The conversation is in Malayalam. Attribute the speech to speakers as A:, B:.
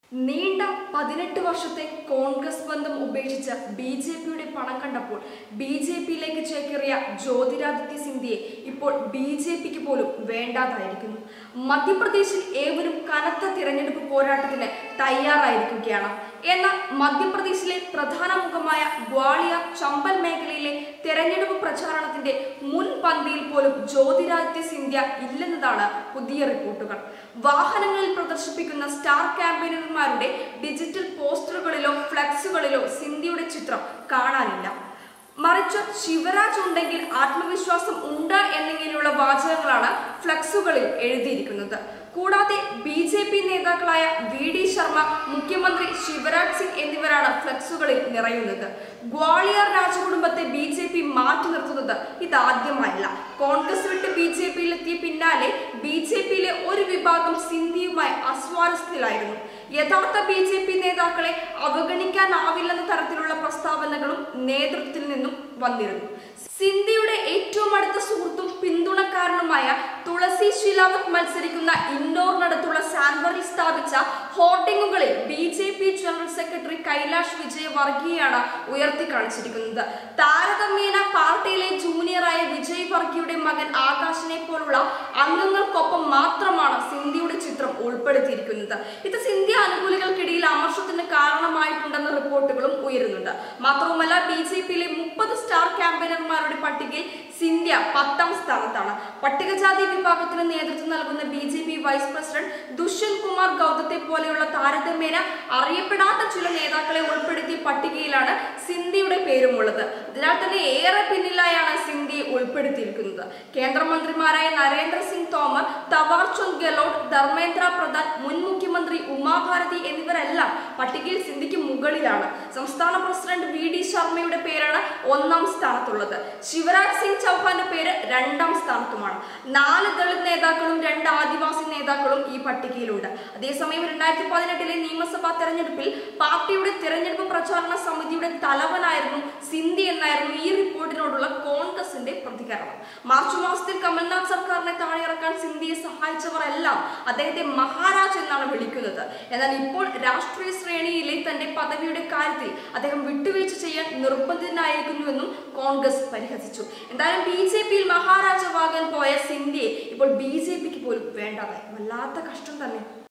A: നീണ്ട പതിനെട്ട് വർഷത്തെ കോൺഗ്രസ് ബന്ധം ഉപേക്ഷിച്ച് ബി ജെ പിയുടെ പണം കണ്ടപ്പോൾ ബി ജെ പിയിലേക്ക് ചേക്കേറിയ ജ്യോതിരാദിത്യ സിന്ധ്യയെ ഇപ്പോൾ ബി ജെ പിക്ക് പോലും വേണ്ടാതായിരിക്കുന്നു മധ്യപ്രദേശിൽ ഏവരും കനത്ത തിരഞ്ഞെടുപ്പ് പോരാട്ടത്തിന് തയ്യാറായിരിക്കുകയാണ് എന്നാൽ മധ്യപ്രദേശിലെ പ്രധാന മുഖമായ ഗ്വാളിയർ ചമ്പൽ മേഖലയിലെ തെരഞ്ഞെടുപ്പ് പ്രചാരണത്തിന്റെ മുൻപന്തിയിൽ പോലും ജ്യോതിരാദിത്യ സിന്ധ്യ ഇല്ലെന്നതാണ് പുതിയ റിപ്പോർട്ടുകൾ വാഹനങ്ങളിൽ പ്രദർശിപ്പിക്കുന്ന സ്റ്റാർ ക്യാമ്പയിനർമാരുടെ ഡിജിറ്റൽ പോസ്റ്ററുകളിലോ ഫ്ലക്സുകളിലോ സിന്ധ്യയുടെ ചിത്രം കാണാനില്ല മറിച്ച് ശിവരാജ് ഉണ്ടെങ്കിൽ ആത്മവിശ്വാസം ഉണ്ട് എന്നിങ്ങനെയുള്ള വാചകങ്ങളാണ് ഫ്ലക്സുകളിൽ എഴുതിയിരിക്കുന്നത് കൂടാതെ ബി ജെ പി നേതാക്കളായ വി ഡി ശർമ്മ മുഖ്യമന്ത്രി ശിവരാജ് സിംഗ് എന്നിവരാണ് ഫ്ലക്സുകളിൽ നിറയുന്നത് ഗ്വാളിയർ രാജകുടുംബത്തെ ബി ജെ പി മാറ്റി നിർത്തുന്നത് ഇതാദ്യമായല്ല കോൺഗ്രസ് വിട്ട് ബി ജെ പിയിലെത്തിയ പിന്നാലെ ബി ജെ പിയിലെ ഒരു വിഭാഗം സിന്ധിയുമായി അസ്വാരസ്യത്തിലായിരുന്നു യഥാർത്ഥ ബി ജെ പി നേതാക്കളെ അവഗണിക്കാനാവില്ലെന്ന തരത്തിലുള്ള പ്രസ്താവനകളും നേതൃത്വത്തിൽ നിന്നും വന്നിരുന്നു സിന്ധിയുടെ ഏറ്റവും അടുത്ത സുഹൃത്തും പിന്തുണക്കാരനുമായ തുളസി ശിലാവത്ത് മത്സരിക്കുന്ന ഇൻഡോറിനടുത്തുള്ള സാൻവറിൽ സ്ഥാപിച്ച ഹോർഡിങ്ങുകളിൽ B J P general secretary Kailash Vijay വർഗീയാണ് ഉയർത്തി കാണിച്ചിരിക്കുന്നത് താരതമ്യേന പാർട്ടിയിലെ ജൂനിയറായ വിജയ് വർഗിയുടെ മകൻ ആകാശിനെ പോലുള്ള അംഗങ്ങൾക്കൊപ്പം മാത്രമാണ് സിന്ധിയുടെ ചിത്രം ഉൾപ്പെടുത്തിയിരിക്കുന്നത് ഇത് സിന്ധ്യ അനുകൂലികൾക്കിടയിൽ അമർഷത്തിന് കാരണമായിട്ടുണ്ടെന്ന റിപ്പോർട്ടുകളും ഉയരുന്നുണ്ട് മാത്രവുമല്ല ബി ജെ പിയിലെ മുപ്പത് സ്റ്റാർ ക്യാമ്പയിനർമാരുടെ പട്ടികയിൽ സിന്ധ്യ പത്താം സ്ഥാനത്താണ് പട്ടികജാതി വിഭാഗത്തിന് നേതൃത്വം നൽകുന്ന B J P vice president Dushyant Kumar ഗൗതത്തെ പോലെയുള്ള താരതമ്യേന അറിയപ്പെടാത്ത ചില നേതാക്കളെ ഉൾപ്പെടുത്തിയ പട്ടികയിലാണ് സിന്ധ്യയുടെ പേരുമുള്ളത് അതിനാൽ തന്നെ ഏറെ പിന്നിലായാണ് സിന്ധ്യയെ ഉൾപ്പെടുത്തിയിരിക്കുന്നത് കേന്ദ്രമന്ത്രിമാരായ നരേന്ദ്ര സിംഗ് തോമർ തവാർചന്ദ് ഗെലോട്ട് ധർമ്മേന്ദ്ര പ്രധാൻ മുൻ മുഖ്യമന്ത്രി ഉമാഭാരതി എന്നിവരെല്ലാം പട്ടികയിൽ സിന്ധ്യയ്ക്ക് മുകളിലാണ് സംസ്ഥാന പ്രസിഡന്റ് വി ഡി ശർമ്മയുടെ പേരാണ് ഒന്നാം സ്ഥാനത്തുള്ളത് ശിവരാജ് സിംഗ് ചൗഹാന്റെ പേര് രണ്ടാം സ്ഥാനത്തുമാണ് നാല് ദളിത് നേതാക്കളും രണ്ട് ആദിവാസി നേതാക്കളും ഈ പട്ടികയിലുണ്ട് അതേസമയം രണ്ടായിരത്തി പതിനെട്ടിലെ നിയമസഭാ തെരഞ്ഞെടുപ്പിൽ പാർട്ടിയുടെ തിരഞ്ഞെടുപ്പ് പ്രചാരണ സമിതിയുടെ തലവനായിരുന്നു സിന്ധി എന്നായിരുന്നു ഈ റിപ്പോർട്ടിനോടുള്ള കോൺഗ്രസിന്റെ പ്രതികരണം മാർച്ച് മാസത്തിൽ കമൽനാഥ് സർക്കാരിനെ താഴെയിറക്കാൻ സിന്ധിയെ സഹായിച്ചവർ എല്ലാം അദ്ദേഹത്തെ മഹാരാജ് എന്നാണ് വിളിക്കുന്നത് എന്നാൽ ഇപ്പോൾ രാഷ്ട്രീയ ശ്രേണിയിലെ തന്റെ പദവിയുടെ കാര്യത്തിൽ അദ്ദേഹം വിട്ടുവീഴ്ച ചെയ്യാൻ നിർബന്ധിതനായിരിക്കുന്നുവെന്നും കോൺഗ്രസ് പരിഹസിച്ചു എന്തായാലും ബി ജെ പിയിൽ മഹാരാജാവാകാൻ പോയ സിന്ധ്യയെ ഇപ്പോൾ ബി ജെ പിക്ക് പോലും വേണ്ടതായി വല്ലാത്ത കഷ്ടം തന്നെ